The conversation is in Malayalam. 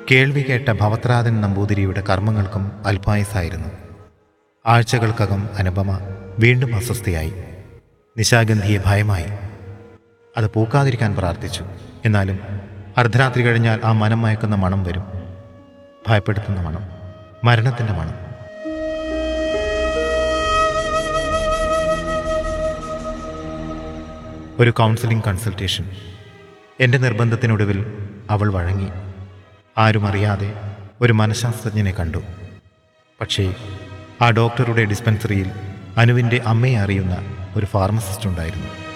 കേൾവി കേട്ട ഭവത്രാതൻ നമ്പൂതിരിയുടെ കർമ്മങ്ങൾക്കും അല്പായുസായിരുന്നു ആഴ്ചകൾക്കകം അനുപമ വീണ്ടും അസ്വസ്ഥയായി നിശാഗന്ധിയെ ഭയമായി അത് പൂക്കാതിരിക്കാൻ പ്രാർത്ഥിച്ചു എന്നാലും അർദ്ധരാത്രി കഴിഞ്ഞാൽ ആ മനം മയക്കുന്ന മണം വരും ഭയപ്പെടുത്തുന്ന മണം മരണത്തിൻ്റെ മണം ഒരു കൗൺസിലിംഗ് കൺസൾട്ടേഷൻ എൻ്റെ നിർബന്ധത്തിനൊടുവിൽ അവൾ വഴങ്ങി ആരും അറിയാതെ ഒരു മനഃശാസ്ത്രജ്ഞനെ കണ്ടു പക്ഷേ ആ ഡോക്ടറുടെ ഡിസ്പെൻസറിയിൽ അനുവിൻ്റെ അമ്മയെ അറിയുന്ന ഒരു ഫാർമസിസ്റ്റ് ഉണ്ടായിരുന്നു